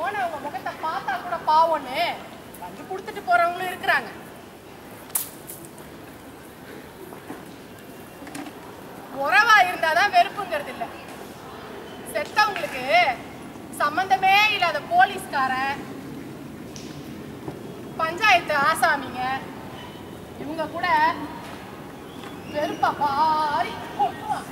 போனவங்க முகத்தை பார்த்தா கூட பாவம்னு வந்து கொடுத்துட்டு போறவங்களும் இருக்கிறாங்க உறவா இருந்தாதான் வெறுப்புங்கிறது இல்ல செத்தவங்களுக்கு சம்பந்தமே இல்லாத போலீஸ்காரன் பஞ்சாயத்து ஆசாமிங்க இவங்க கூட வெறுப்பா பாரி கொட்டுவாங்க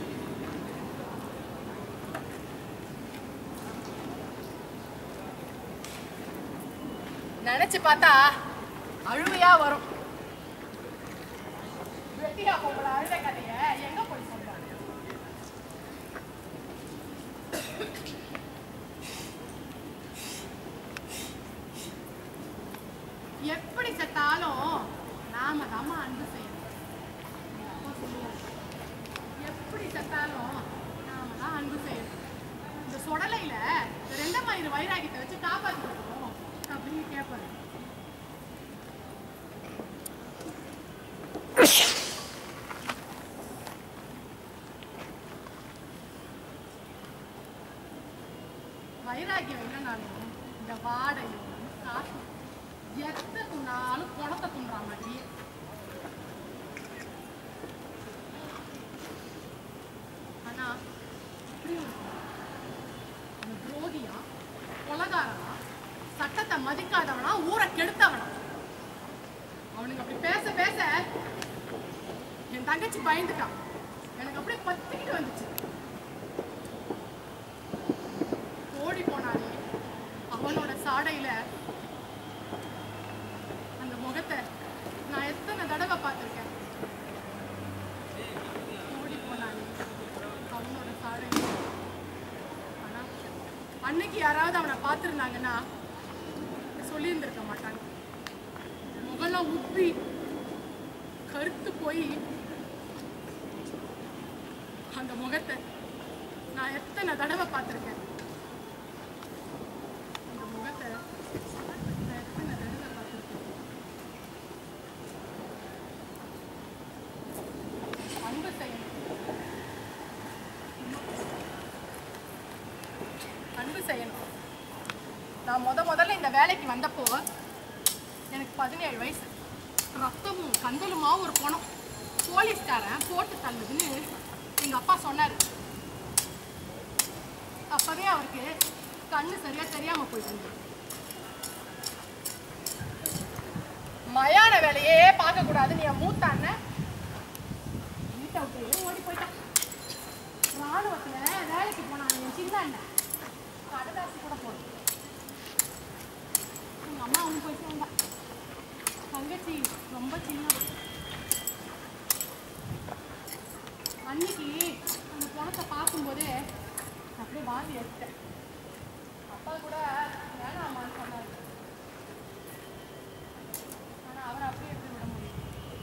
நினைச்சு பார்த்தா அழுவையா வரும் வெட்டியா பொம்பளை அழுத கதைய எங்க போய் சொல்றாங்க எப்படி செத்தாலும் நாம தாம்மா அன்பு செய்யணும் எங்க அப்பா சொல்லுவாரு. எப்படி செத்தாலும் நாம தான் அன்பு செய்யணும் இந்த சொடலையில இந்த ரெண்டமாயிரம் வைராகியத்தை வச்சு காப்பாத்திக்கணும் அப்படின்னு கேட்பாரு வைராகியம் இல்லைனாலும் இந்த வாடையும் காசும் எத்த துண்ணாலும் குணத்தை துண்டுற மாதிரியே ஆனா இப்படி ஒரு இந்த துரோகியா கொலகாரனா சட்டத்தை மதிக்காதவனா ஊரை கெடுத்தவனா அவனுங்க அப்படி பேச பேச என் தங்கச்சி பயந்துட்டான் எனக்கு அப்படியே பத்திக்கிட்டு வந்துச்சு ஓடி போனானே அவனோட சாடையில அந்த முகத்தை நான் எத்தனை தடவை பார்த்திருக்கேன் ஓடி போனானே அவனோட சாடையில ஆனா அன்னைக்கு யாராவது அவனை பார்த்துருந்தாங்கன்னா சொல்லியிருந்திருக்க மாட்டாங்க முகம்லாம் உப்பி கருத்து போய் அந்த முகத்தை நான் எத்தனை தடவை பார்த்திருக்கேன் அந்த முகத்தை நான் எத்தனை தடவை பார்த்திருக்கேன் அன்பு செய்யணும் அன்பு செய்யணும் நான் முத முதல்ல இந்த வேலைக்கு வந்தப்போ எனக்கு பதினேழு வயசு ரத்தமும் கந்தலுமா ஒரு பணம் போலீஸ்காரன் போட்டு தள்ளுதுன்னு எங்க அப்பா சொன்னாரு அப்பவே அவருக்கு கண்ணு சரியா தெரியாம போயிட்டு மயான வேலையே பார்க்க கூடாதுன்னு என் மூத்த அண்ணன் வீட்டை விட்டு ஓடி போயிட்டான் ராணுவத்துல வேலைக்கு போனான் என் சின்ன அண்ணன் கடதாசி கூட போடும் எங்க அம்மா அவங்க போயிட்டு வந்தா தங்கச்சி ரொம்ப சின்னது அன்னைக்கு அந்த பணத்தை பார்க்கும்போதே அப்படியே வாந்தி எடுத்தேன் அப்பா கூட வேணாமான்னு சொன்னாரு ஆனா அவரை அப்படியே எப்படி விட முடியும்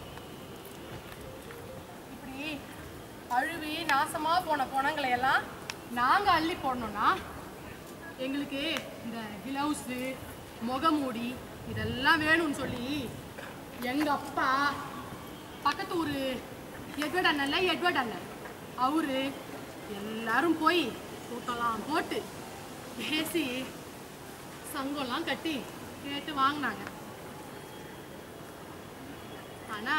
இப்படி அழுவி நாசமா போன பணங்களை எல்லாம் நாங்க அள்ளி போடணும்னா எங்களுக்கு இந்த கிளவுஸு முகமூடி இதெல்லாம் வேணும்னு சொல்லி எங்க அப்பா பக்கத்து ஊர் எட்வர்ட் அண்ணன்ல எட்வர்ட் அண்ணன் அவரு எல்லாரும் போய் கூட்டம்லாம் போட்டு பேசி சங்கம்லாம் கட்டி கேட்டு வாங்கினாங்க ஆனா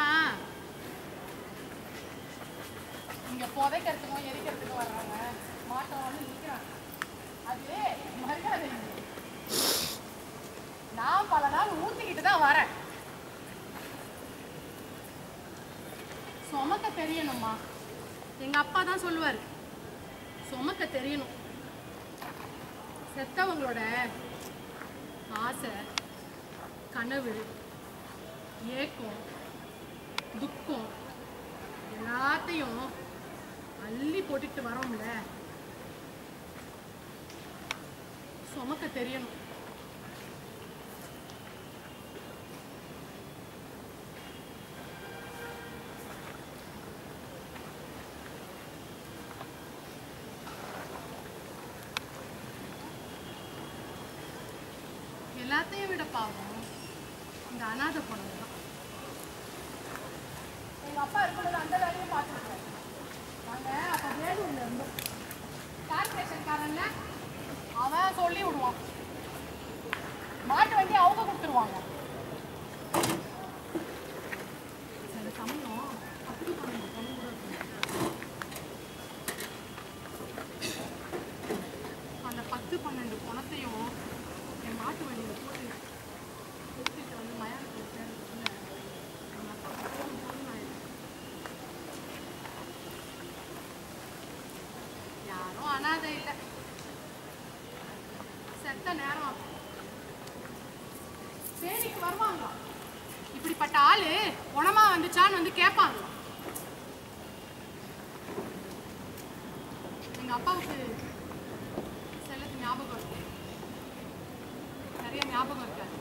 இங்க புதைக்கிறதுக்கும் எரிக்கிறதுக்கும் வர்றாங்க மாட்டம் வந்து நிற்கிறாங்க அது மரியாதை இல்லை. நான் பல நாள் ஊத்திக்கிட்டு தான் வரேன் சுமக்க தெரியணும்மா எங்க அப்பா தான் சொல்லுவாரு சுமக்க தெரியணும் செத்தவங்களோட ஆசை கனவு ஏக்கம் துக்கம் எல்லாத்தையும் அள்ளி போட்டுட்டு வரோம்ல சுமக்க தெரியணும் எல்லாத்தையும் விட பாவம் இந்த அனாதை பொண்ணு தான் எங்க அப்பா இருக்கும்போது அந்த வேலையும் பார்த்துருக்கோம் நாங்க அப்ப வேலூர்ல இருந்தோம் கார்பரேஷன்காரன்ல அவன் சொல்லி விடுவான் மாட்டு வண்டி அவங்க கொடுத்துருவாங்க சில சமயம் பத்து பன்னெண்டு பொண்ணு கூட இருக்கும். அந்த பத்து பன்னெண்டு பணத்தையும் என் மாட்டு வண்டியில் போட்டு எடுத்துட்டு வந்து மயானத்தில் சேர்றதுக்குள்ள எங்க அப்பா போதும் போதும்னு ஆயிடுச்சு. யாரும் அனாதை இல்லை செத்த நேரம் தேனிக்கு வருவாங்க இப்படிப்பட்ட ஆளு உணமா வந்துச்சான்னு வந்து கேட்பாங்க எங்க அப்பாவுக்கு செல்லத்து ஞாபகம் இருக்கு நிறைய ஞாபகம் இருக்காது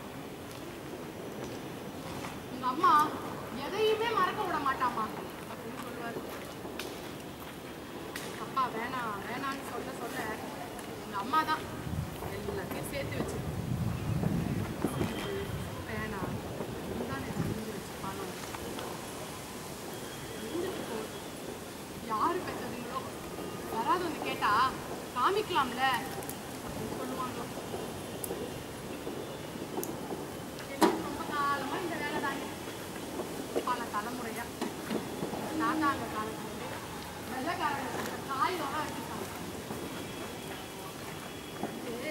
எங்க அம்மா எதையுமே மறக்க விட மாட்டாமா அப்படின்னு சொல்லுவாரு அப்பா வேணாம் வேணான்னு சொல்ல சொல்ல எங்க அம்மா தான் எல்லாத்தையும் சேர்த்து வச்சு வேணாம் இந்தானே தண்ணி வச்சு பணம் இருந்துட்டு போகுது யாரு பெற்றதுங்களோ யாராவது வந்து கேட்டா காமிக்கலாம்ல அப்படின்னு சொல்லுவாங்க எங்களுக்கு ரொம்ப காலமா இந்த வேலை தாங்க பல தலைமுறையா தாத்தாங்க காலத்துல வெள்ளைக்காரங்க காயோட வச்சிருக்காங்க இது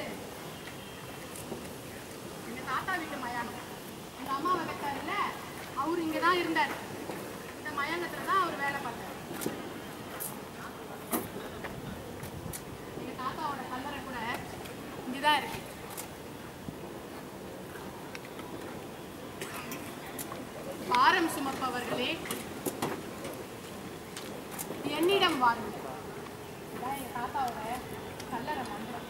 எங்க தாத்தா வீட்டு மயானம் எங்க அம்மா வளர்த்தாருல அவர் இங்க தான் இருந்தார் இந்த மயானத்துல தான் அவர் வேலை பார்த்தாரு எங்க தாத்தாவோட கல்லறை கூட இங்கதான் இருக்கு பாரம் சுமப்பவர்களே என்னிடம் வாருங்கள் இதான் எங்க தாத்தாவோட கல்லறை மந்திரம்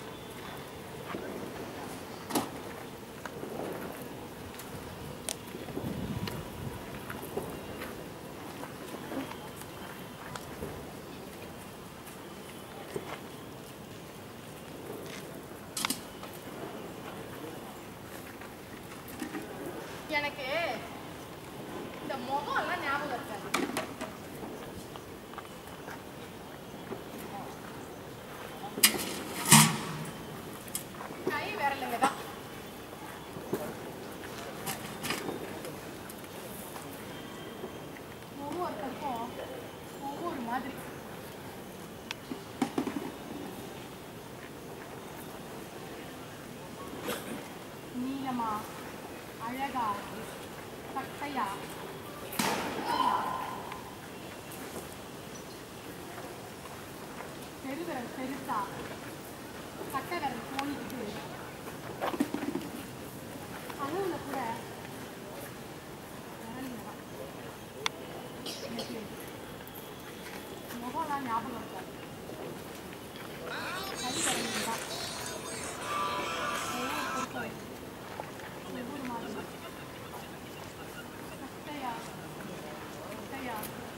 எனக்கு இந்த முகம் எல்லாம் ஞாபகம் இருக்காது கை விரலுங்க தான் ஒவ்வொருத்தருக்கும் ஒவ்வொரு மாதிரி நீளமா அழகா சட்டையா குட்டையா, பெருவிரல் பெருசா கட்டை விரல் போனிக்கிட்டு அளவுல கூட விரல் நிறம். எனக்கு முகம்லாம் ஞாபகம் இருக்காது கை விரல் தான் ஒவ்வொரு பொருட்களும் ஒவ்வொரு மாதிரி சட்டையா சட்டையா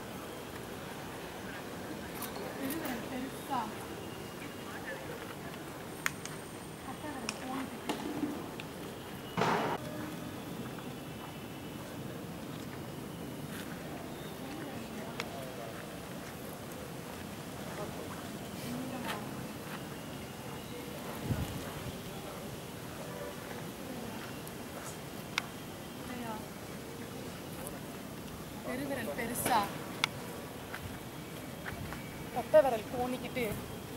பெருவிரல் பெருசா கட்டை விரல் போனிக்கிட்டு பெருவிரல் பெருசா கட்ட விரல் கோணிக்கிட்டு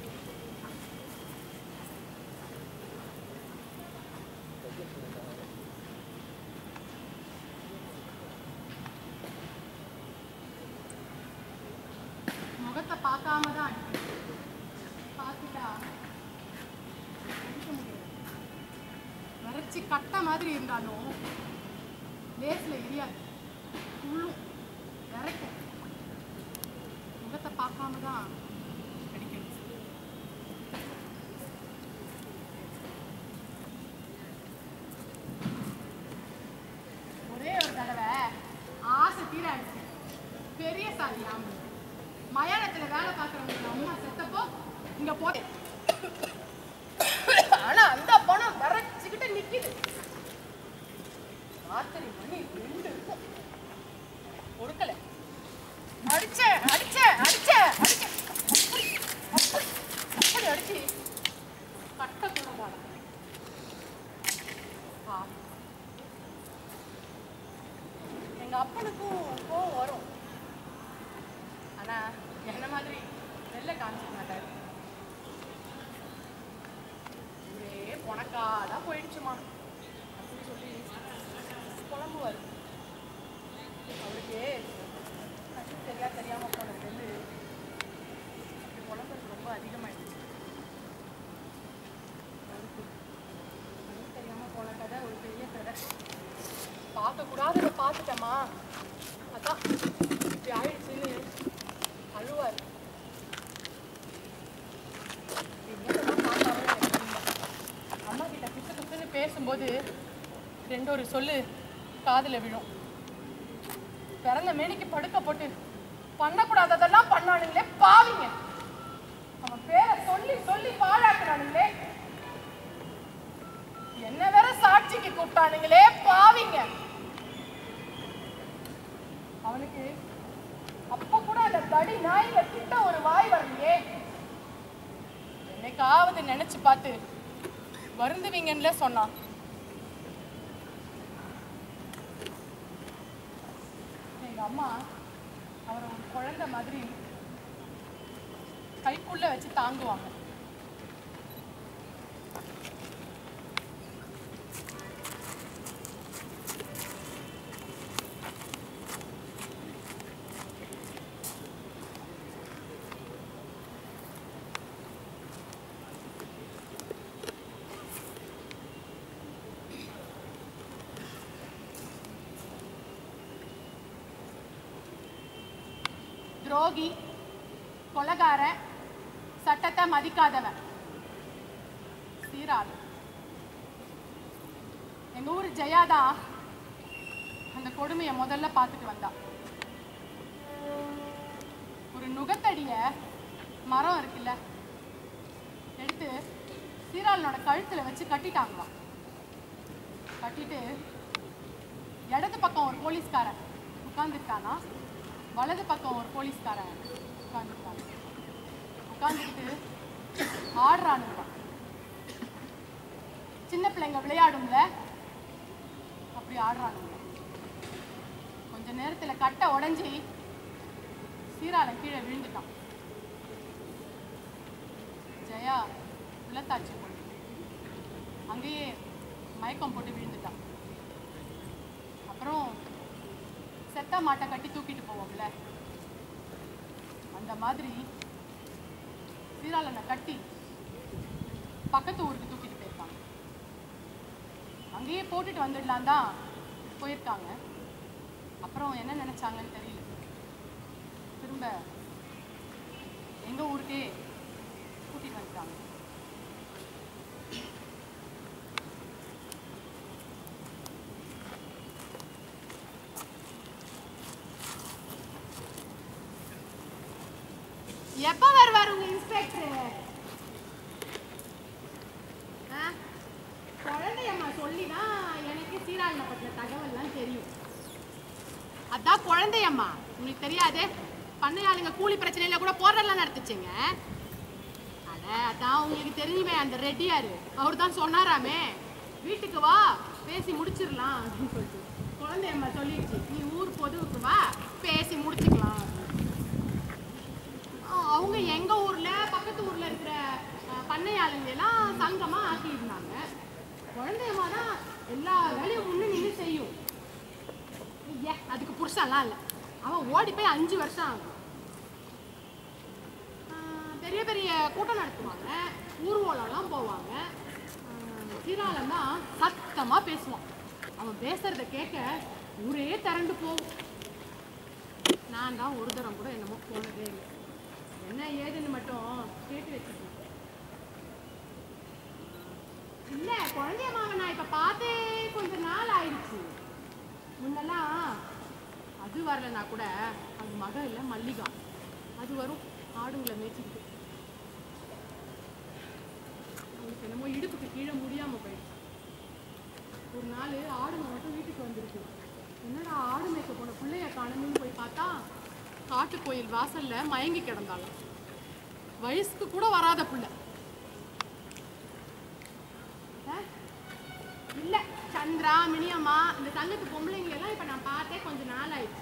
முகத்தை பார்க்காம தான் அடிக்கணும் பார்த்துட்டா அடிக்க முடியாது வறட்சி கட்ட மாதிரி இருந்தாலும் லேஸ்ல எரியாது உள்ளும் விரைக்கும் முகத்தை பார்க்காம தான் அடிக்கணும் ஒரே ஒரு தடவை ஆசை தீர அடிச்சேன் பெரிய சாதி ஆம்பளை மயானத்துல வேலை பார்க்குறவங்க அம்மா செத்தப்போ இங்க போட்டேன் ஆனா அந்த பணம் விரைச்சுக்கிட்டு நிக்குது ராத்திரி மணி ரெண்டு இருக்கும் பொறுக்கல அடிச்சேன் அடிச்சேன் அடிச்சேன் அடிச்சேன் பாவம். எங்க அப்பனுக்கும் கோவம் வரும் ஆனா என்ன மாதிரி வெளில காமிச்சிக்க மாட்டாரு ஒரே பொணக்காடா போயிடுச்சுமா அப்படின்னு சொல்லி புலம்புவார் அவருக்கு கண்ணு தெரியா தெரியாம போனதுலேருந்து அப்படி புலம்புறது ரொம்ப அதிகமாயிடுச்சு அவருக்கு கண்ணு தெரியாம போன கதை ஒரு பெரிய கதை பார்க்கக்கூடாததை பார்த்துட்டேம்மா அதான் இப்படி ஆயிடுச்சுன்னு அழுவார் என்னதெல்லாம் பார்த்தாரோ எனக்கு தெரியல. அம்மா கிட்ட குத்து குத்துன்னு பேசும்போது ரெண்டு ஒரு சொல்லு காதுல விழும் பிறந்த மேனிக்கு படுக்க போட்டு பண்ணக்கூடாததெல்லாம் பண்ணானுங்களே பாவிங்க அவன் பேரை சொல்லி சொல்லி பாழாக்குறானுங்களே என்ன வேற சாட்சிக்கு கூப்பிட்டானுங்களே பாவிங்க அவனுக்கு அப்ப கூட அந்த தடி நாய்ங்க கிட்ட ஒரு வாய் வரலையே என்னைக்காவது நினைச்சு பார்த்து வருந்துவீங்கன்னு சொன்னான் எங்க அம்மா அவரை ஒரு குழந்தை மாதிரி கைக்குள்ள வச்சு தாங்குவாங்க துரோகி கொலகாரன் சட்டத்தை மதிக்காதவன் சீராள் எங்க ஊர் ஜெயாதா அந்த கொடுமையை முதல்ல பார்த்துட்டு வந்தா ஒரு நுகத்தடிய மரம் இருக்குல்ல எடுத்து சீராளனோட கழுத்துல வச்சு கட்டிட்டாங்களாம் கட்டிட்டு இடது பக்கம் ஒரு போலீஸ்காரன் உட்காந்துருக்கானா வலது பக்கம் ஒரு போலீஸ்காரன் உட்காந்துருக்காங்க உட்காந்துக்கிட்டு ஆடுறானுங்க சின்ன பிள்ளைங்க விளையாடும்ல அப்படி ஆடுறானுங்க கொஞ்ச நேரத்துல கட்டை உடைஞ்சி சீராளன் கீழே விழுந்துட்டான் ஜெயா உள்ளத்தாச்சி போய் அங்கேயே மயக்கம் போட்டு விழுந்துட்டான் அப்புறம் செத்த மாட்டை கட்டி தூக்கிட்டு போவோம்ல அந்த மாதிரி சீராளனை கட்டி பக்கத்து ஊருக்கு தூக்கிட்டு போயிருக்காங்க அங்கேயே போட்டுட்டு வந்துடலாம் தான் போயிருக்காங்க அப்புறம் என்ன நினைச்சாங்கன்னு தெரியல திரும்ப எங்க ஊருக்கே கூட்டிட்டு வந்துட்டாங்க எப்ப வருவார் உங்க இன்ஸ்பெக்டர் குழந்தையம்மா சொல்லிதான் எனக்கு சீராளனை பற்றின தகவல்லாம் தெரியும் அதான் குழந்தையம்மா உங்களுக்கு தெரியாது பண்ணையாளுங்க கூலி பிரச்சனையில கூட போராடலாம் நடத்துச்சுங்க அட அதான் உங்களுக்கு தெரியுமே அந்த ரெட்டியாரு அவர் தான் சொன்னாராமே வீட்டுக்கு வா பேசி முடிச்சிடலாம் அப்படின்னு சொல்லிட்டு குழந்தையம்மா சொல்லிடுச்சு நீ ஊர் பொதுவுக்கு வா பேசி முடிச்சுக்கலாம் ஆ, அவங்க எங்க ஊர்ல பக்கத்து ஊர்ல இருக்கிற அஹ், பண்ணையாளுங்க எல்லாம் சங்கமா ஆக்கியிருந்தாங்க குழந்தையம்மா தான் எல்லா வேலையும் முன்னு நின்று செய்யும் ஐயா அதுக்கு புருஷன்லாம் இல்லை அவன் ஓடி போய் அஞ்சு வருஷம் ஆகும் ஆஹ் பெரிய பெரிய கூட்டம் நடத்துவாங்க ஊர்வலம்லாம் போவாங்க ஆஹ் சீராளன் தான் சத்தமாக பேசுவான் அவன் பேசுறத கேட்க ஊரே திரண்டு போகும் நான் தான் ஒரு தரம் கூட என்னமோ போனதே இல்லை என்ன ஏதுன்னு மட்டும் கேட்டு வச்சுக்கணும் இல்ல குழந்தைய மாவை நான் இப்ப பார்த்தே கொஞ்ச நாள் ஆயிடுச்சு முன்னெல்லாம் அது வரலனா கூட அது மக இல்ல மல்லிகா அது வரும் ஆடுங்களை மேய்ச்சிக்கிட்டு அவங்களுக்கு என்னமோ இடுப்புக்கு கீழே முடியாம போயிடுச்சு ஒரு நாள் ஆடுங்க மட்டும் வீட்டுக்கு வந்திருக்கு என்னடா ஆடு மேய்க்க போன பிள்ளைய காணணும்னு போய் பார்த்தா காட்டு கோயில் வாசல்ல மயங்கி கிடந்தாலும் வயசுக்கு கூட வராத புள்ள ஆ? இல்ல சண்டை சந்திரா மினியம்மா இந்த சங்கத்து பொம்பளைங்க எல்லாம் இப்ப நான் பார்த்தே கொஞ்ச நாள் ஆயிடுச்சு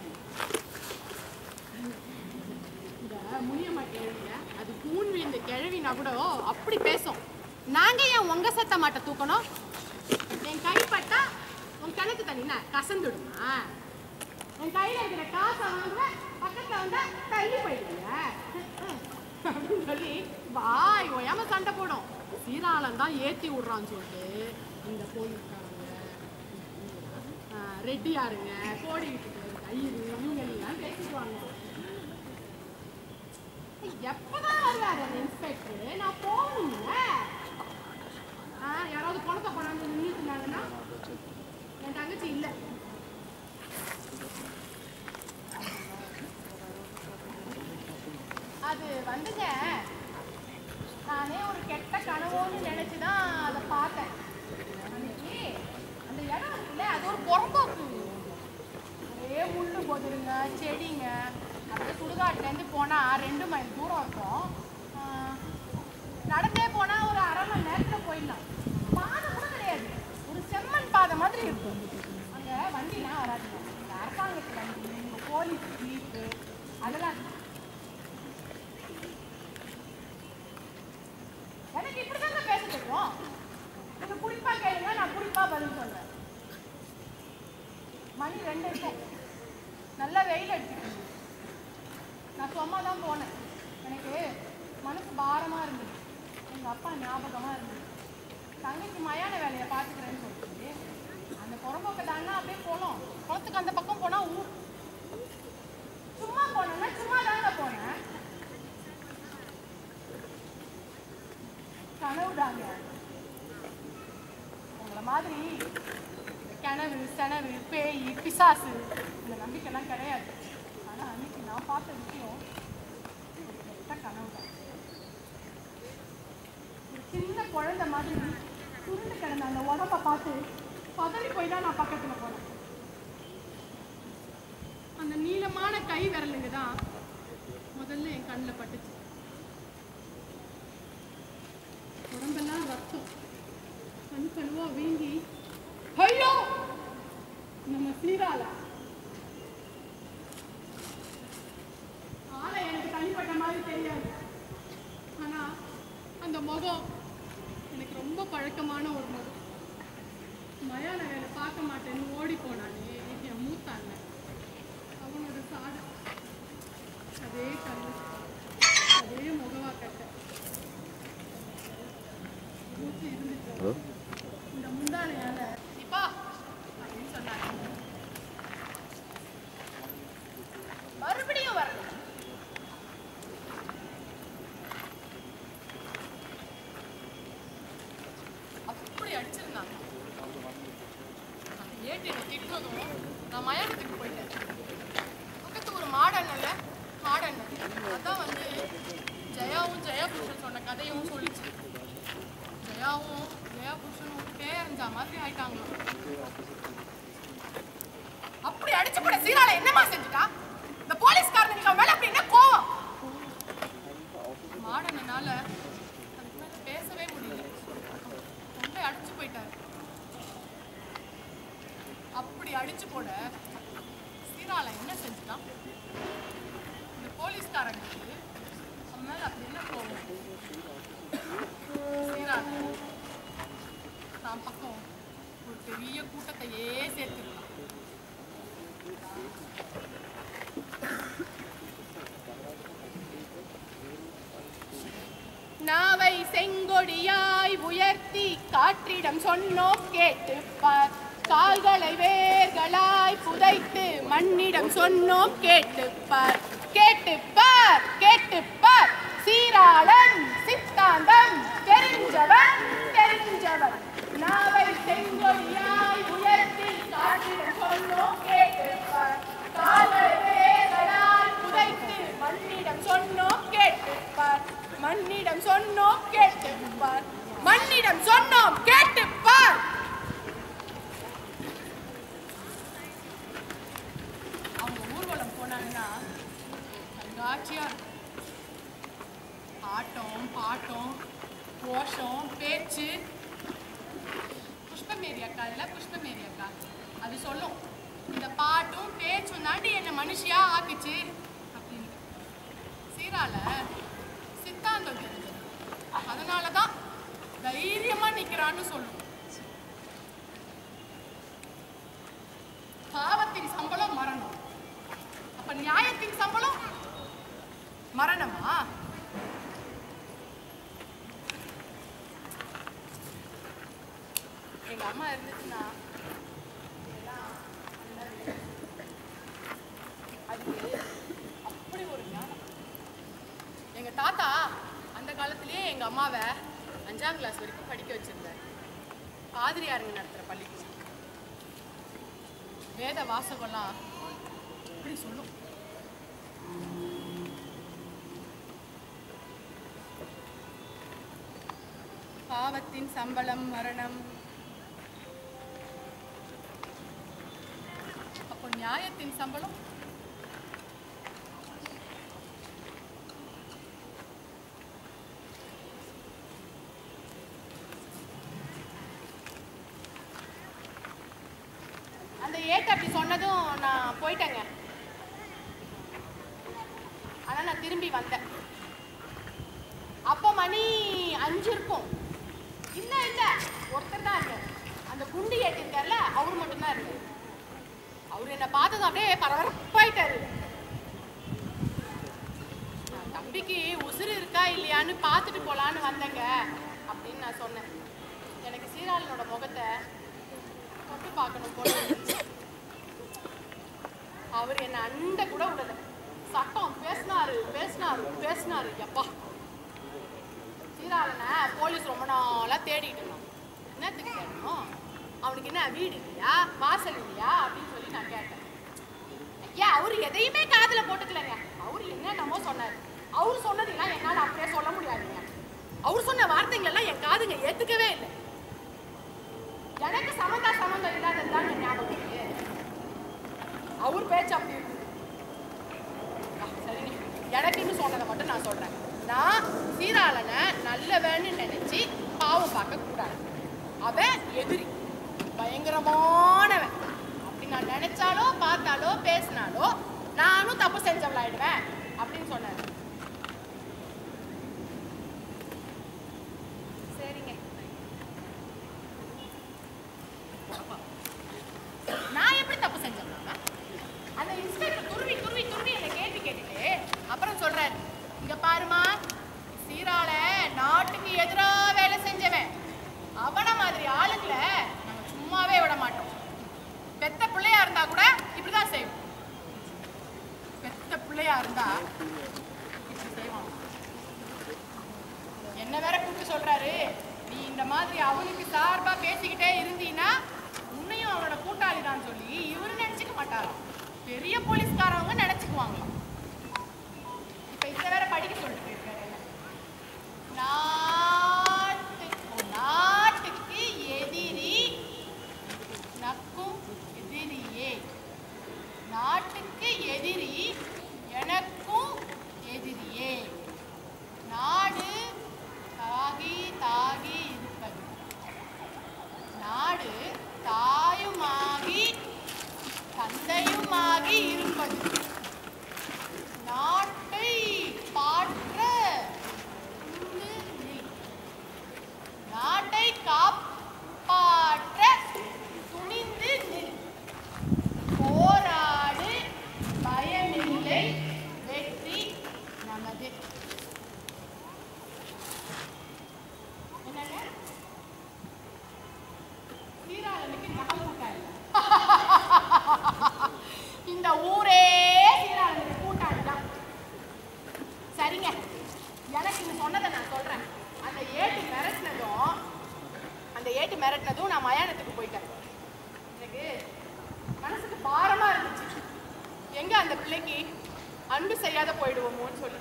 இந்த முனியம்மா கிழவிங்க அது கூன் விழுந்த கிழவினா கூட அப்படி பேசும் நாங்க ஏன் உங்க சத்த மாட்ட தூக்கணும் என் கைப்பட்டா உன் கிணத்து தண்ணினா கசந்துடுமா என் கையில இருக்கிற காசை வாங்குவேன் பக்கத்துல வந்தா தள்ளி போயிடுவீங்க அப்படின்னு சொல்லி வாய் ஓயாம சண்டை போடும் சீராளம் தான் ஏத்தி விடுறான்னு சொல்லிட்டு இந்த போலீஸ்காரங்க ஆஹ், ரெட்டியாருங்க கோடி வீட்டுக்கு தயிர் இவங்க எல்லாம் பேசிக்குவாங்க எப்பதான் வருவாரு அந்த இன்ஸ்பெக்டர் நான் போகணுங்க ஆ, யாராவது பணத்தை கொண்டாந்து நின்றுட்டு இருந்தாங்கன்னா என் தங்கச்சி இல்லை அது வந்துங்க நானே ஒரு கெட்ட கனவோன்னு நினைச்சு தான் அதை பார்த்தேன் அன்னைக்கு அந்த இடம் இருக்குல்ல அது ஒரு புறம்போக்கு ஒரே முள்ளு போதுருங்க செடிங்க அப்படியே சுடுகாட்டுலேருந்து போனால் ரெண்டு மைல் தூரம் இருக்கும் ஆஹ், நடந்தே போனால் ஒரு அரை மணி நேரத்தில் போயிடலாம் பாதை கூட கிடையாது ஒரு செம்மண் பாதை மாதிரி இருக்கும் அங்கே வண்டிலாம் வராதுங்க இந்த அரசாங்கத்து வண்டி இந்த போலீஸ் ஜீப்பு அதெல்லாம் எனக்கு இப்படிதாங்க பேச தெரியும் நீங்க குறிப்பா கேளுங்க நான் குறிப்பா பதில் சொல்றேன் மணி ரெண்டு இருக்கும் நல்லா வெயில் அடிச்சுட்டு நான் சும்மா தான் போனேன் எனக்கு மனசு பாரமா இருந்தது எங்க அப்பா ஞாபகமா இருந்தது தங்கச்சி மயான வேலையை பார்த்துக்கிறேன்னு சொல்லிட்டு அந்த புறம்போக்க தானே அப்படியே போனோம் குளத்துக்கு அந்த பக்கம் போனா ஊர் சும்மா போனேன்னா சும்மா தாங்க போனேன் கனவுதாங்க உங்களை மாதிரி கனவு செனவு பேய் பிசாசு இந்த நம்பிக்கைலாம் கிடையாது ஆனா அன்னைக்கு நான் பார்த்த விஷயம் ஒரு கெட்ட கனவு தான் ஒரு சின்ன குழந்தை மாதிரி சுருண்டு கிடந்த அந்த உடம்ப பார்த்து பதறி போய் தான் நான் பக்கத்துல போனேன் அந்த நீளமான கை விரலுங்க தான் முதல்ல என் கண்ணில் பட்டுச்சு உடம்பெல்லாம் ரத்தம் கண் கழுவா வீங்கி ஐயோ நம்ம சீரால ஆளை எனக்கு தனிப்பட்ட மாதிரி தெரியாது ஆனா அந்த முகம் எனக்கு ரொம்ப பழக்கமான ஒரு முகம் மயான வேலை பார்க்க மாட்டேன்னு ஓடி போனானே என் மூத்த அண்ணன் அவனோட சாடு அதே கண்ணு அதே முகவா கட்ட மூச்சு இருந்துச்சு இந்த முந்தானையால இப்பா அப்படின்னு சொன்னாங்க மறுபடியும் வரல அப்படி அடிச்சிருந்தாங்க அந்த ஏட்டு என்னை திட்டினதும் நான் மயானத்துக்கு போயிட்டேன் பக்கத்து ஒரு மாடண்ணல்ல மாடண்ணன் அதான் வந்து ஜெயாவும் ஜெயா புருஷன் சொன்ன கதையும் சொல்லிச்சு ஜெயாவும் ஜெயா புருஷனும் பேரஞ்சா மாதிரி ஆயிட்டாங்க அப்படி அடிச்சு போட சீரால என்னமா செஞ்சுட்டா இந்த போலீஸ்காரனுக்கு அவன் மேல அப்படி என்ன கோவம் மாடனால அதுக்கு மேல பேசவே முடியல ரொம்ப அடிச்சு போயிட்டாரு அப்படி அடிச்சு போட சீரால என்ன செஞ்சுட்டான் இந்த போலீஸ்காரனுக்கு அவன் மேல அப்படி என்ன கோவம் சீரால தான் பக்கம் ஒரு பெரிய கூட்டத்தையே சேர்த்துருக்கான் நாவை செங்கொடியாய் உயர்த்தி காற்றிடம் சொன்னோம் கேட்டுப்பார் கால்களை வேர்களாய் புதைத்து மண்ணிடம் சொன்னோம் கேட்டுப்பார் கேட்டுப்பார் கேட்டுப்பார் சீராளன் சித்தாந்தம் தெரிஞ்சவன் தெரிஞ்சவன் நாவை செங்கொடியாய் உயர்த்தி காற்றிடம் சொன்னோம் கேட்டுப்பார் கால்களை வேர்களாய் புதைத்து மண்ணிடம் சொன்னோம் கேட்டுப்பார் மண்ணிடம் சொன்னோம் கேட்டுப்பார் மண்ணிடம் சொன்னோம் கேட்டுப்பார் அவங்க ஊர்வலம் போனாங்கன்னா கண்காட்சியா இருக்கும் ஆட்டம் பாட்டம் கோஷம் பேச்சு புஷ்பமேரி அக்கா இல்ல புஷ்பமேரி அது சொல்லும் இந்த பாட்டும் பேச்சும் தாண்டி என்னை மனுஷியா ஆக்குச்சு அப்படின்னு சீரால சித்தாந்தம் தெரிஞ்சது அதனால தான் தைரியமா நிக்கிறான்னு சொல்லும் பாவத்தின் சம்பளம் மரணம் அப்ப நியாயத்தின் சம்பளம் மரணமா எங்க அம்மா இருந்துச்சுன்னா இதெல்லாம் நல்லது. அதுக்கு அப்படி ஒரு ஞானம் எங்க தாத்தா அந்த காலத்திலேயே எங்க அம்மாவை அஞ்சாம் கிளாஸ் வரைக்கும் படிக்க வச்சிருந்தாரு பாதிரியாருங்க நடத்துற பள்ளிக்கூடம் வேத வாசகம்லாம் இப்படி சொல்லும் பாவத்தின் சம்பளம் மரணம் அப்போ நியாயத்தின் சம்பளம் அந்த ஏட்டு அப்படி சொன்னதும் நான் போயிட்டேங்க ஆனா நான் திரும்பி வந்தேன் அப்போ மணி அஞ்சு இருக்கும் இல்ல இல்ல ஒருத்தர் தான் இருக்காரு அந்த குண்டு ஏட்டு இருக்கார்ல அவர் மட்டும்தான் இருக்காரு அவர் என்ன பார்த்ததும் அப்படியே பரபரப்பாயிட்டாரு நான் தம்பிக்கு உசுறு இருக்கா இல்லையான்னு பார்த்துட்டு போலான்னு வந்தேங்க அப்படின்னு நான் சொன்னேன் எனக்கு சீராளனோட முகத்தை தொட்டு பார்க்கணும் போல இருந்துச்சு. அவர் என்ன அண்ட கூட விடல சட்டம் பேசினாரு பேசினாரு பேசினாரு எப்பா சீராளனை போலீஸ் ரொம்ப நாளா தேடிட்டு இருந்தான் என்னத்துக்கு தேடணும் அவனுக்கு என்ன வீடு இல்லையா வாசல் இல்லையா அப்படின்னு சொல்லி நான் கேட்டேன் ஐயா அவர் எதையுமே காதுல போட்டுக்கலங்க அவர் என்னென்னமோ சொன்னாரு அவர் சொன்னதெல்லாம் என்னால அப்படியே சொல்ல முடியாதுங்க அவர் சொன்ன வார்த்தைகள் எல்லாம் என் காதுங்க ஏத்துக்கவே இல்லை எனக்கு சமந்தா சமந்தம் இல்லாததுதான் என் ஞாபகம் இருக்கு அவர் பேச்சு அப்படி இருக்கு ஆ, சரிங்க எனக்குன்னு சொன்னதை மட்டும் நான் சொல்றேன் நான் சீராளனை நல்லவன்னு நினைச்சு பாவம் பார்க்க கூடாது அவன் எதிரி பயங்கரமானவன் அப்படி நான் நினைச்சாலோ பார்த்தாலோ பேசினாலோ நானும் தப்பு செஞ்சவளாயிடுவேன் அப்படின்னு சொன்னாரு சரிங்க நான் எப்படி தப்பு செஞ்சேன் அந்த இன்ஸ்பெக்டர் துருவி துருவி துருவி என்னை கேள்வி கேட்டுட்டு அப்புறம் சொல்றாரு இங்க பாருமா சீரால நாட்டுக்கு எதிரா வேலை செஞ்சவன் அவன மாதிரி ஆளுங்களை நம்ம சும்மாவே விட மாட்டோம் பெத்த பிள்ளையா இருந்தா கூட இப்படிதான் செய்வோம் பெத்த பிள்ளையா இருந்தா இப்படி செய்வான் என்ன வேற கூப்பிட்டு சொல்றாரு நீ இந்த மாதிரி அவனுக்கு சார்பா பேசிக்கிட்டே இருந்தீன்னா உன்னையும் அவனோட கூட்டாளி தான் சொல்லி இவரு நினைச்சுக்க மாட்டாராம் பெரிய போலீஸ்காரவங்க நினைச்சுக்குவாங்களாம் இப்ப இத வேற படிக்க சொல்லிட்டு போயிருக்காரு என்ன. நாட்டுக்கு நாட்டுக்கு எதிரி நக்கும் எதிரியே நாட்டுக்கு எதிரி எனக்கும் எதிரியே நாடு தாகி தாகி இருப்பது நாடு தாயுமாகி தந்தையுமாகி இருப்பது நாட்டை பாற்ற துணிந்து நில். நாட்டை காப்பாற்ற துணிந்து நில் போராடு பயமில்லை வெற்றி நமது என்னங்க சீராளனுக்கு நகல் கூட்டாளி இந்த ஊரே சீராளனுக்கு கூட்டாளி தான் சரிங்க எனக்கு நீங்க சொன்னதை நான் சொல்றேன் அந்த ஏட்டு மிரட்டினதும் அந்த ஏட்டு மிரட்டினதும் நான் மயானத்துக்கு போயிட்டேன் எனக்கு மனசுக்கு பாரமா இருந்துச்சு எங்க அந்த பிள்ளைக்கு அன்பு செய்யாத போயிடுவோமோன்னு சொல்லி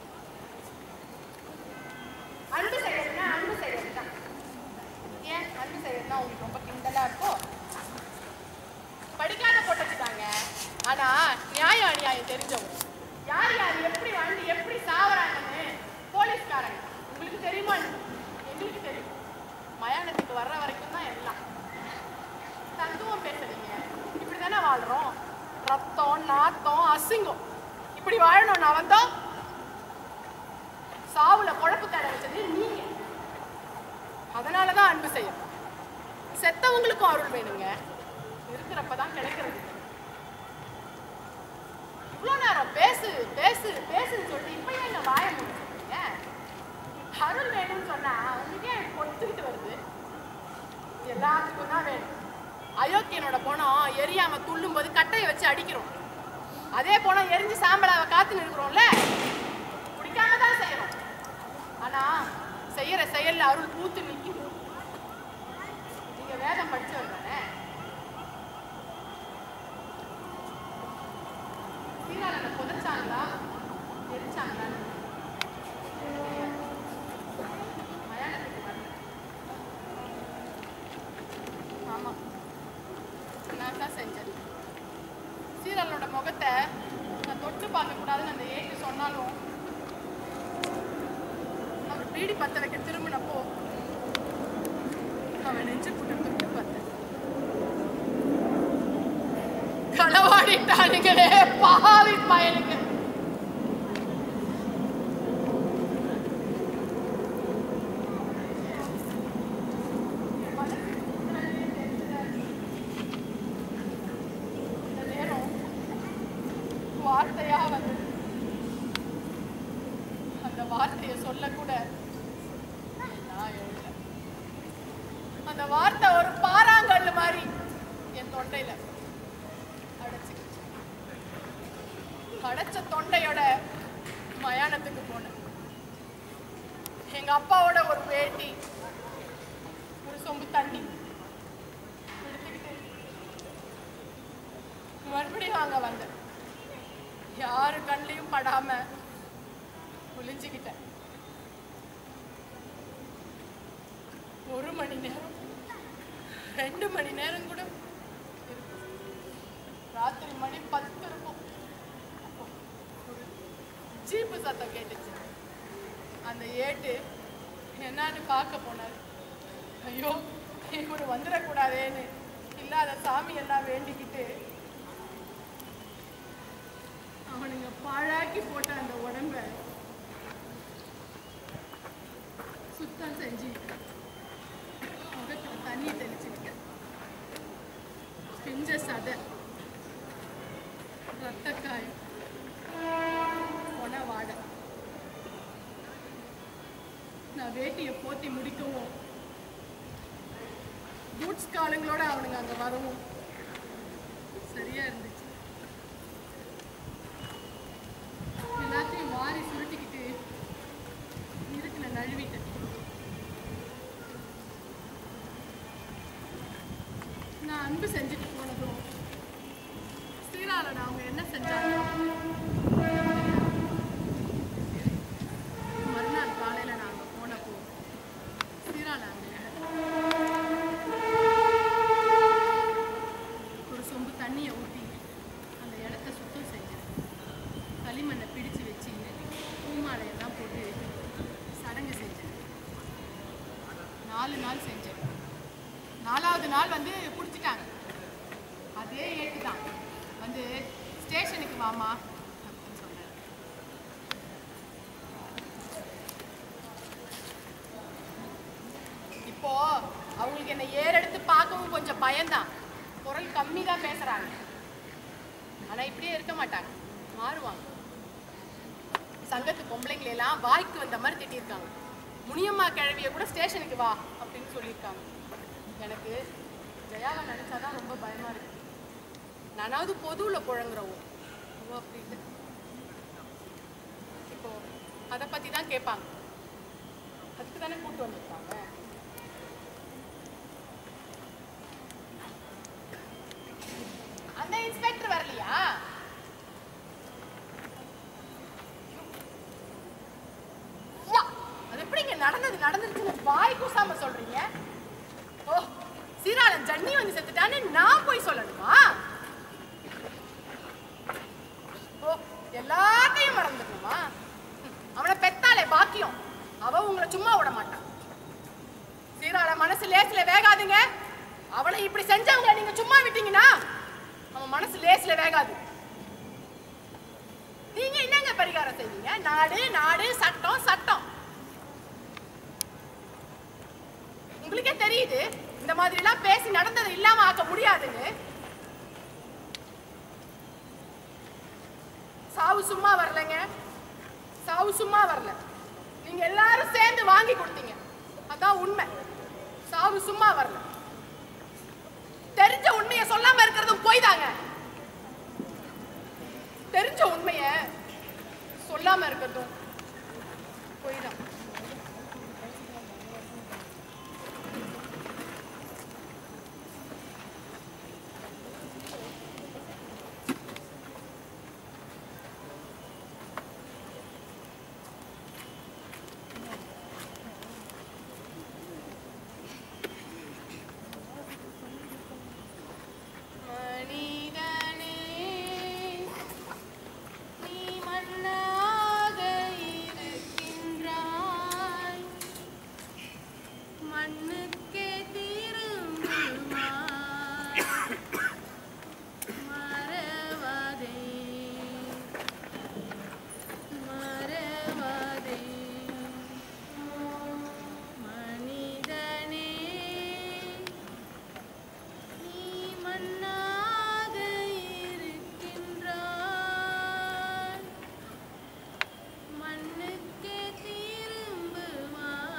அன்பு செய்யறதுன்னா அன்பு செய்யறது தான் ஏன் அன்பு செய்யறதுனா உங்களுக்கு ரொம்ப கிண்டலா இருக்கோ படிக்காத போட்டுச்சுட்டாங்க ஆனா நியாயம் அநியாயம் தெரிஞ்சவங்க யார் யார் எப்படி வாழ்ந்து எப்படி சாவறாங்கன்னு போலீஸ்காரங்க உங்களுக்கு தெரியுமா எங்களுக்கு தெரியும் மயானத்துக்கு வர்ற வரைக்கும் தான் எல்லாம் தத்துவம் பேச வாழ்றோம் ரத்தம் நாத்தம் அசிங்கம் இப்படி வாழணும் நான் வந்தோம் சாவுல குழப்பு தேட வச்சது நீங்க அதனாலதான் அன்பு செய்யும் செத்தவங்களுக்கும் அருள் வேணுங்க இருக்கிறப்பதான் கிடைக்கிறது இவ்வளோ நேரம் பேசு பேசு பேசுன்னு சொல்லிட்டு இப்போ ஏன் நான் வாய முடிச்சுருக்கீங்க அருள் வேணும்னு சொன்னா உங்களுக்கே பொத்துக்கிட்டு வருது எல்லாத்துக்கும் தான் வேணும் அயோக்கியனோட போனோம் எரியாம துள்ளும் போது கட்டையை வச்சு அடிக்கிறோம் அதே போனோம் எரிஞ்சு சாம்பலாவை காத்து நிற்கிறோம்ல குடிக்காம தான் செய்யணும் ஆனா செய்யற செயல்ல அருள் பூத்து நிற்கும் நீங்க வேதம் படிச்சவர் தானே சீராளனை புதைச்சாங்களா எரிச்சாங்களா மயானத்துக்கு வரல ஆமா நான் தான் செஞ்சேன் சீரலோட முகத்தை நான் தொட்டு பார்க்க கூடாதுன்னு அந்த ஏட்டு சொன்னாலும் அவர் பீடி பத்த வைக்க திரும்பினப்போ அவன் நெஞ்சு கூட்ட தொட்டு பார்த்தேன் களவாடிட்டானுங்களே பாவி பயனுங்க இந்த நேரம் வார்த்தையா வந்து அந்த வார்த்தையை சொல்லக்கூட நான் எழுதல அந்த வார்த்தை ஒரு பாறாங்கல்லு மாதிரி என் தொண்டையில அடைச்சிக்கிச்சு அடைச்ச தொண்டையோட மயானத்துக்கு போனேன் எங்க அப்பாவோட ஒரு வேட்டி ஒரு சொம்பு தண்ணி எடுத்துக்கிட்டு மறுபடியும் அங்க வந்தேன் யாரு கண்ணிலையும் படாம ஒளிஞ்சுக்கிட்டேன் ஒரு மணி நேரம் ரெண்டு மணி நேரம் கூட இருக்கும். ராத்திரி மணி பத்து இருக்கும் அப்போ ஒரு ஜீப்பு சத்தம் கேட்டுச்சு அந்த ஏட்டு என்னன்னு பார்க்க போனாரு ஐயோ இவர் வந்துடக்கூடாதேன்னு இல்லாத சாமி எல்லாம் வேண்டிக்கிட்டு அவனுங்க பாழாக்கி போட்ட அந்த உடம்ப சுத்தம் செஞ்சு முகத்துல தண்ணி தெளிச்சுக்கிட்டு செஞ்ச சதை ரத்தக்காயம் பொன வாடை நான் வேட்டியை போத்தி முடிக்கவும் பூட்ஸ் காலுங்களோட அவனுங்க அங்க வரவும் சரியா இருந்துச்சு எல்லாத்தையும் மாறி சுருட்டிக்கிட்டு இருக்குல நழுவிட்டேன் நான் அன்பு செஞ்சுட்டு போனதும் ஸ்ரீராலன் அவங்க என்ன செஞ்சாங்க மறுநாள் காலையில நாங்க போனப்போ ஸ்ரீராலன் அங்க ஒரு சொம்பு தண்ணியை ஊற்றி அந்த இடத்த சுத்தம் செஞ்சேன் களிமண்ணை பிடிச்சு வச்சு பூமாலையெல்லாம் போட்டு சடங்கு செஞ்சேன் நாலு நாள் செஞ்சேன் நாலாவது நாள் வந்து பிடிச்சிட்டாங்க அதே ஏட்டு தான் வந்து ஸ்டேஷனுக்கு வாமா அப்படின்னு சொன்னார் இப்போ அவங்களுக்கு என்ன ஏறெடுத்து பார்க்கவும் கொஞ்சம் பயம்தான் குரல் கம்மி தான் பேசுறாங்க ஆனா இப்படியே இருக்க மாட்டாங்க மாறுவாங்க சங்கத்து பொம்பளைங்களை எல்லாம் வாய்க்கு வந்த மாதிரி திட்டியிருக்காங்க முனியம்மா கிழவிய கூட ஸ்டேஷனுக்கு வா அப்படின்னு சொல்லியிருக்காங்க எனக்கு ஜெயாவை நினைச்சாதான் ரொம்ப பயமா இருக்கு நானாவது பொதுவுல புழங்குறவோ ஓ அப்படின்ட்டு இப்போ அதை பத்தி தான் கேட்பாங்க அதுக்கு தானே கூட்டு வந்திருக்காங்க அந்த இன்ஸ்பெக்டர் வரலையா யா! அது எப்படிங்க நடந்தது நடந்துருச்சுன்னு வாய் கூசாம சொல்றீங்க ஓ சீராளன் ஜன்னி வந்து செத்துட்டான்னு நான் போய் சொல்லணுமா ஓ எல்லாத்தையும் மறந்துடணுமா ம், அவனை பெத்தாலே பாக்கியம் அவ உங்களை சும்மா விட மாட்டான் சீராள மனசு லேசில வேகாதுங்க அவளை இப்படி செஞ்சவங்க நீங்க சும்மா விட்டீங்கன்னா அவன் மனசு லேஸ்ல வேகாது நீங்க என்னங்க பரிகாரம் செய்வீங்க நாடு நாடு சட்டம் சட்டம் உங்களுக்கே தெரியுது இந்த மாதிரி எல்லாம் பேசி நடந்தது இல்லாம ஆக்க முடியாதுன்னு சாவு சும்மா வரலங்க சாவு சும்மா வரல நீங்க எல்லாரும் சேர்ந்து வாங்கி கொடுத்தீங்க அதான் உண்மை சாவு சும்மா வரல தெரிஞ்ச உண்மையை சொல்லாம இருக்கிறதும் போய் தாங்க தெரிஞ்ச உண்மைய சொல்லாம இருக்கிறதும் பொய் தான் மனிதனே நீ மண்ணாக இருக்கின்றாய் மண்ணுக்கே திரும்புவாய் மறவாதே மறவாதே மனிதனே நீ மண்ணாக இருக்கின்றாய் மண்ணுக்கே திரும்புவாய்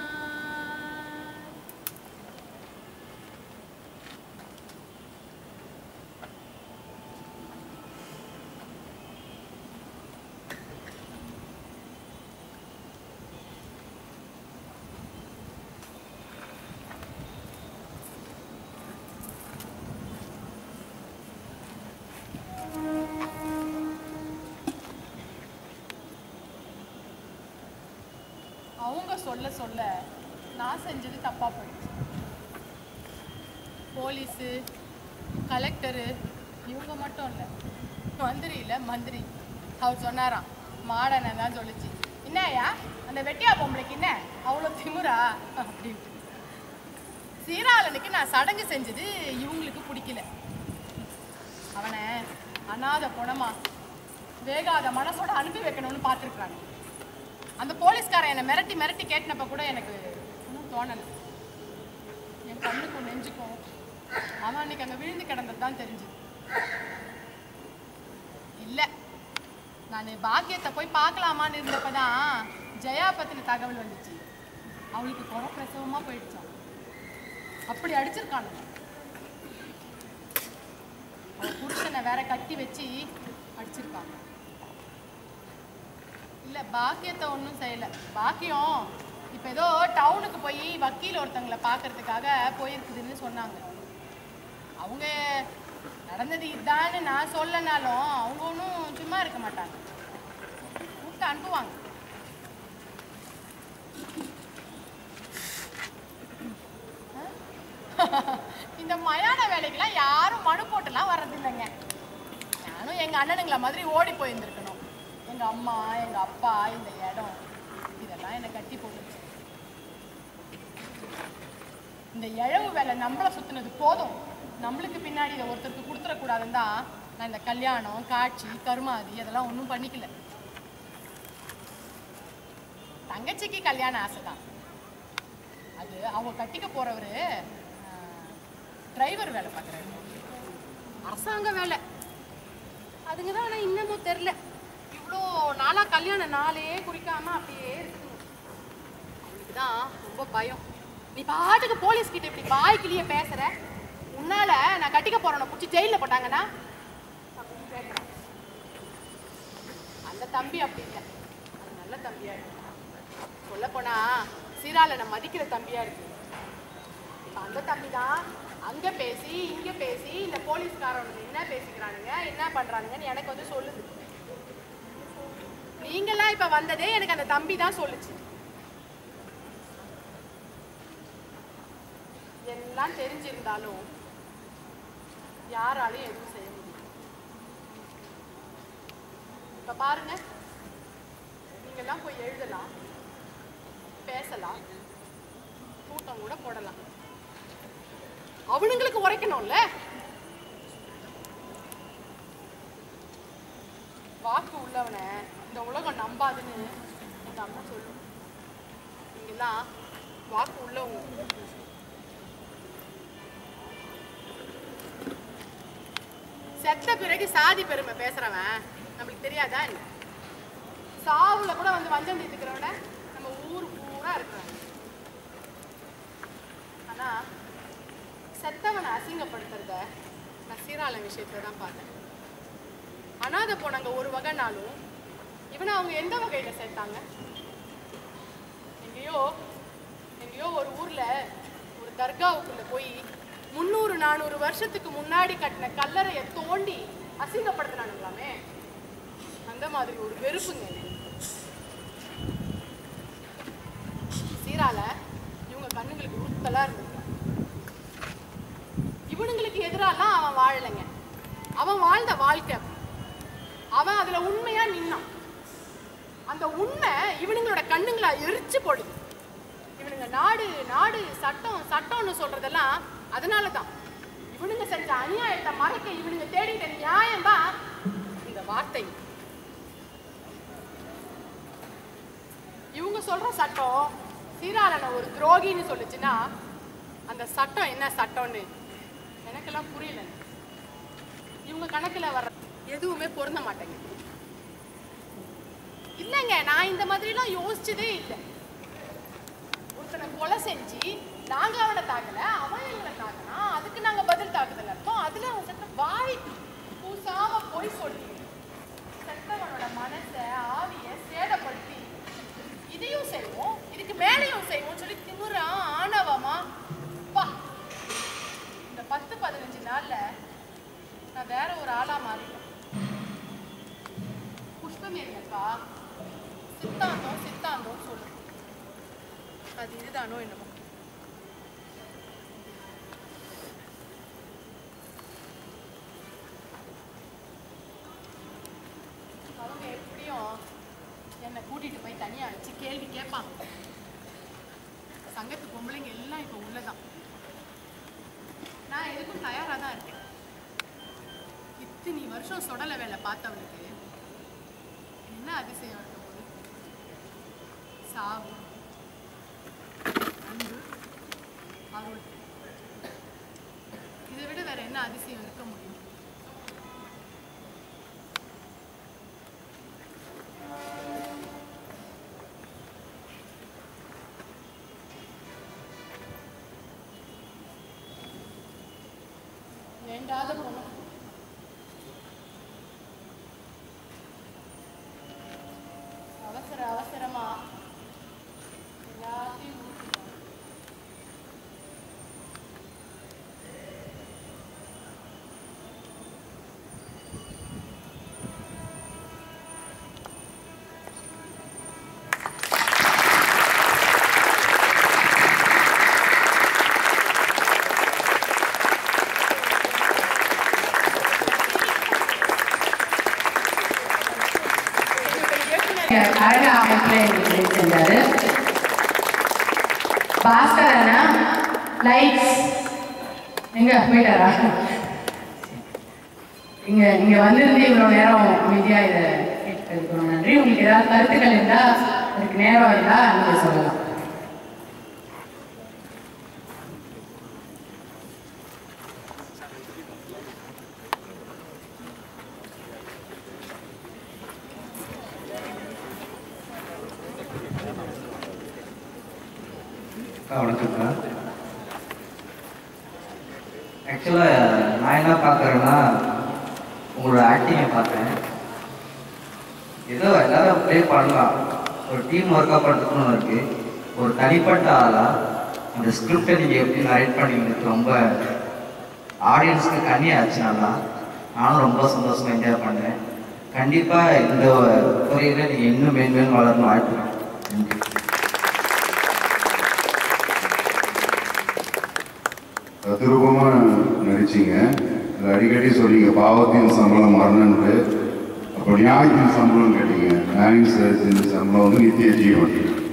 அவங்க சொல்ல சொல்ல நான் செஞ்சது தப்பா போயிடுச்சு போலீஸு கலெக்டரு இவங்க மட்டும் இல்லை மந்திரி இல்லை மந்திரி அவர் சொன்னாராம் மாடனை தான் சொல்லுச்சு என்னய்யா அந்த வெட்டியா பொம்பளைக்கு என்ன அவ்வளோ திமுறா அப்படின்ட்டு சீராளனுக்கு நான் சடங்கு செஞ்சது இவங்களுக்கு பிடிக்கல அவனை அனாத குணமா வேகாத மனசோட அனுப்பி வைக்கணும்னு பார்த்துருக்குறாங்க அந்த போலீஸ்காரன் என்னை மிரட்டி மிரட்டி கேட்டினப்ப கூட எனக்கு ஒன்றும் தோணலை என் கண்ணுக்கும் நெஞ்சுக்கும் அவன் அன்னைக்கு அங்கே விழுந்து கிடந்தது தான் தெரிஞ்சுது இல்லை நான் பாக்கியத்தை போய் பார்க்கலாமான்னு இருந்தப்ப தான் ஜெயா பற்றின தகவல் வந்துச்சு அவளுக்கு குறை பிரசவமாக போயிடுச்சான் அப்படி அடிச்சிருக்கானுங்க அவ புருஷனை வேற கட்டி வச்சு அடிச்சிருக்காங்க இல்ல பாக்கியத்தை ஒன்றும் செய்யல பாக்கியம் இப்போ ஏதோ டவுனுக்கு போய் வக்கீல் ஒருத்தங்களை பார்க்கறதுக்காக போயிருக்குதுன்னு சொன்னாங்க அவங்க நடந்தது இதான்னு நான் சொல்லனாலும் அவங்க ஒன்றும் சும்மா இருக்க மாட்டாங்க கூப்பிட்டு அனுப்புவாங்க இந்த மயான வேலைக்கெல்லாம் யாரும் மனு போட்டுலாம் வர்றதில்லைங்க நானும் எங்க அண்ணனுங்கள மாதிரி ஓடி போயிருந்திருக்கணும் எங்க அம்மா எங்க அப்பா இந்த இடம் இதெல்லாம் என்னை கட்டி போட்டுச்சு இந்த இழவு வேலை நம்மள சுத்துனது போதும் நம்மளுக்கு பின்னாடி இதை ஒருத்தருக்கு கொடுத்துடக்கூடாதுன்னு தான் நான் இந்த கல்யாணம் காட்சி கருமாதி அதெல்லாம் ஒன்றும் பண்ணிக்கல தங்கச்சிக்கு கல்யாண ஆசை தான் அது அவங்க கட்டிக்க போறவரு டிரைவர் வேலை பார்க்குறாரு அரசாங்க வேலை அதுங்க தான் ஆனால் இன்னமும் தெரில இவ்வளோ நாளாக கல்யாண நாளே குறிக்காம அப்படியே இருக்குது அவனுக்கு தான் ரொம்ப பயம் நீ பாட்டுக்கு போலீஸ் கிட்ட இப்படி வாய்க்கிலேயே பேசுற உன்னால நான் கட்டிக்க போறவனை பிடிச்சி ஜெயிலில் போட்டாங்கன்னா அப்படின்னு கேட்குறான் அந்த தம்பி அப்படி இல்லை அது நல்ல தம்பியா இருக்கு சொல்லப்போனா சீரால நான் மதிக்கிற தம்பியா இருக்கு இப்ப அந்த தம்பி தான் அங்க பேசி இங்க பேசி இந்த போலீஸ்காரனுங்க என்ன பேசிக்கிறானுங்க என்ன பண்றானுங்கன்னு எனக்கு வந்து சொல்லுது நீங்கெல்லாம் இப்ப வந்ததே எனக்கு அந்த தம்பி தான் சொல்லுச்சு எல்லாம் தெரிஞ்சிருந்தாலும் யாராலையும் எதுவும் செய்ய முடியும் இப்ப பாருங்க நீங்கெல்லாம் போய் எழுதலாம் பேசலாம் கூட்டம் கூட போடலாம் அவனுங்களுக்கு உரைக்கணும்ல உள்ளவனை இந்த உலகம் நம்பாதுன்னு எங்க அம்மா சொல்லும் நீங்கெல்லாம் வாக்கு உள்ளவங்க செத்த பிறகு சாதி பெருமை பேசுறவன் நம்மளுக்கு தெரியாதா என்ன சாவுல கூட வந்து வஞ்சம் தீர்த்துக்கிறவன நம்ம ஊர் பூரா இருக்கிறாங்க ஆனா செத்தவனை அசிங்கப்படுத்துறத நான் சீராள விஷயத்துல தான் பார்த்தேன் அனாதை போனாங்க ஒரு வகைனாலும் இவனை அவங்க எந்த வகையில சேர்த்தாங்க எங்கேயோ எங்கேயோ ஒரு ஊர்ல ஒரு தர்காவுக்குள்ள போய் முந்நூறு நானூறு வருஷத்துக்கு முன்னாடி கட்டின கல்லறையை தோண்டி அசிங்கப்படுத்தினானுங்களாமே அந்த மாதிரி ஒரு வெறுப்புங்க இது. சீரால இவங்க கண்ணுங்களுக்கு உறுத்தலா இருந்திருக்கு இவனுங்களுக்கு எதிராலாம் அவன் வாழலைங்க அவன் வாழ்ந்த வாழ்க்கை அவன் அதுல உண்மையா நின்னான் அந்த உண்மை இவனுங்களோட கண்ணுங்களை எரிச்சு போடுது இவனுங்க நாடு நாடு சட்டம் சட்டம்னு சொல்றதெல்லாம் அதனால தான் இவனுங்க செஞ்ச அநியாயத்தை மறைக்க இவனுங்க தேடிட்ட நியாயம் தான் இந்த வார்த்தை இவங்க சொல்ற சட்டம் சீராளனை ஒரு துரோகின்னு சொல்லுச்சுன்னா அந்த சட்டம் என்ன சட்டம்னு எனக்கெல்லாம் புரியல இவங்க கணக்குல வர்ற எதுவுமே பொருந்த மாட்டேங்குது இல்லைங்க நான் இந்த மாதிரிலாம் யோசிச்சதே இல்லை ஒருத்தனை கொலை செஞ்சு நாங்க அவனை தாக்கல அவன் எங்களை தாக்கினா அதுக்கு நாங்க பதில் தாக்குதல் அர்த்தம் அதுல அவன் செத்த வாய் பூசாம போய் சொல்லி செத்தவனோட மனசை ஆவிய சேதப்படுத்தி இதையும் செய்வோம் இதுக்கு மேலேயும் செய்வோம் சொல்லி திமுறான் ஆணவமா பா இந்த பத்து பதினஞ்சு நாள்ல நான் வேற ஒரு ஆளா மாறிட்டேன் புஷ்பம் என்னப்பா சித்தாந்தம் சித்தாந்தம் சொல்லு அது இதுதானோ என்னமோ அவங்க எப்படியும் என்னை கூட்டிட்டு போய் தனியா வச்சு கேள்வி கேட்பாங்க சங்கத்து பொம்பளைங்க எல்லாம் இப்போ உள்ளதான் நான் எதுக்கும் தயாரா தான் இருக்கேன் இத்தனி வருஷம் சொடலை வேலை பார்த்தவனுக்கு என்ன அதிசயம் இருக்க போது சாவு அன்பு அருள் இதை விட வேற என்ன அதிசயம் இருக்க முடியும் வேண்டாத பொண்ணு அவசர அவசரமா எல்லாத்தையும் ஊத்திட்டாங்க. அழகா அமைப்புல எங்களுக்கு செஞ்சாரு பாஸ்கர் அண்ணா லைட்ஸ் எங்க போயிட்டாரா இங்க இங்க வந்திருந்து இவ்வளவு நேரம் அமைதியா இதை கேட்டதுக்கு ரொம்ப நன்றி உங்களுக்கு ஏதாவது கருத்துக்கள் இருந்தா அதுக்கு நேரம் இருந்தா நீங்க சொல்லலாம் அக்கா வணக்கம்க்கா ஆக்சுவலாக நான் என்ன பார்க்குறேன்னா உங்களோட ஆக்டிங்கை பார்த்தேன் ஏதோ எல்லாரும் ப்ளே பண்ணலாம் ஒரு டீம் ஒர்க்காக பண்ணுறதுன்னு இருக்குது ஒரு தனிப்பட்ட ஆளாக அந்த ஸ்கிரிப்டை நீங்கள் எப்படி நரேட் பண்ணீங்கன்னு ரொம்ப ஆடியன்ஸ்க்கு கண்ணியாச்சு நல்லா நானும் ரொம்ப சந்தோஷமா என்ஜாய் பண்ணேன் கண்டிப்பாக இந்த துறையில் நீங்கள் இன்னும் மேன்மேலும் வளரணும் வாழ்த்துக்கிறேன் நன்றி தத்ரூபமாக நடிச்சீங்க அது அடிக்கடி சொன்னீங்க பாவத்தின் சம்பளம் மரணன்ட்டு அப்போ நியாயத்தின் சம்பளம் கேட்டீங்க நியாயம் செய்யறதின் சம்பளம் வந்து நித்திய ஜீவன்